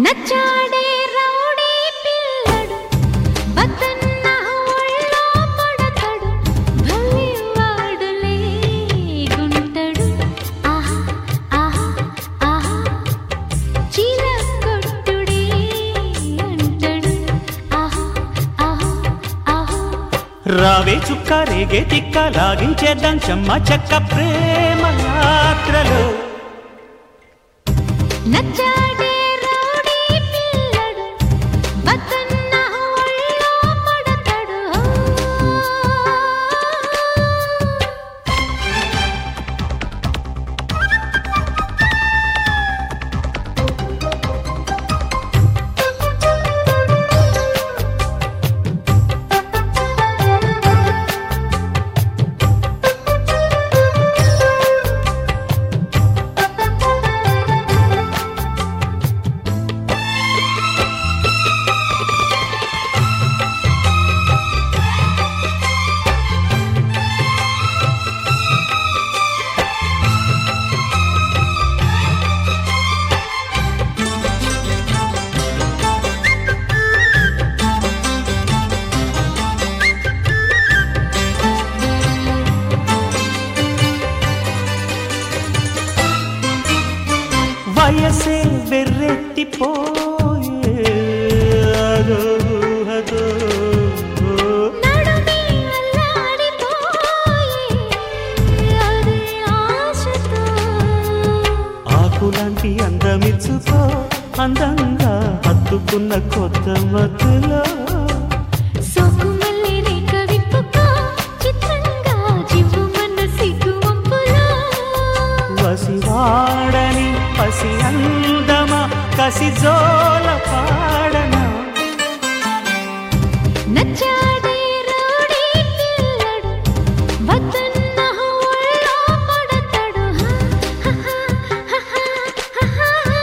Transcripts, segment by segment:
నచ్చాడే rowdy పిల్లడు బతన్న ఒళ్ళో పడతాడు భలే వాడులే గుంటడు ఆహా ఆహా ఆహా చీల కొట్టుడే అంటాడు ఆహా ఆహా ఆహా రావే చుక్క రేగే తిక్క లాగించేద్దాం చెమ్మ చెక్క ప్రేమ యాత్రలో నచ్చాడే రౌడీ పిల్లడు బతన్న ఒళ్ళో పడతాడు వయసే వెర్రెత్తిపోయే అదో అదో నడుమే అల్లాడిపోయే అదే ఆశతో ఆకులాంటి అందమిచ్చుకో అందంగా హత్తుకున్న కొత్త మత్తులో సోకుమల్లి రేఖ విప్పుకో చిత్రంగా జివ్వుమన్న సిగ్గు వంపులో వసివాడని పసి అందమా కసి జోల పాడనా నచ్చాడే రౌడీ పిల్లడు బతన్న ఒళ్ళో పడతాడు హా, హా, హా, హా, హా, హా.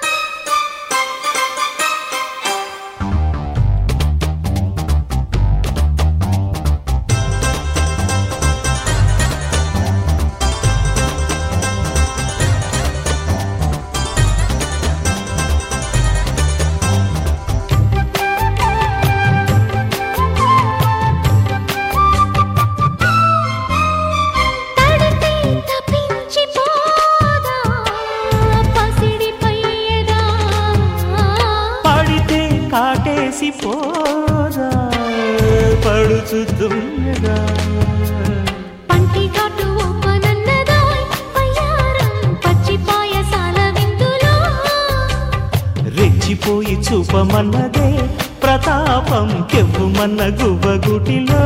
తడితే తప్పించిపోదా పసిడిపై ఎదా పడితే కాటేసి పోదా పడుచు దుమ్మెదా పంటి కాటు ఓపనన్నదాయ్ పయ్యారం పచ్చి పాయసాల విందులో రెచ్చిపోయి చూపమన్నదే ప్రతాపం కెవ్వుమన్న గువ్వగుటిలో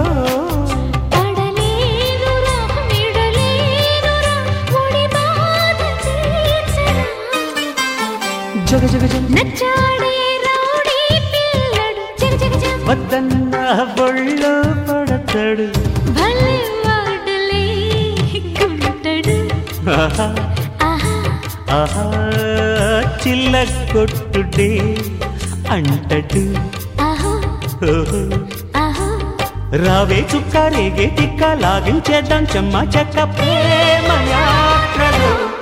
పడలేనురా విడలేనురా ఒడి బాధ తీర్చరా జగ జగ జగ నచ్చాడే రౌడీ పిల్లడు జగ జగ జగ వద్దన్న బొళ్ళు పడతాడు భలే వాడులే గుంటడు ఆహా, ఆహా ఆహా చిల్ల కొట్టుడే అంటడు ఆహో ఓహో. ఆహో రావే చుక్క రేగే తిక్క లాగించేద్దాం చెమ్మ చెక్క ప్రేమ యాత్రలో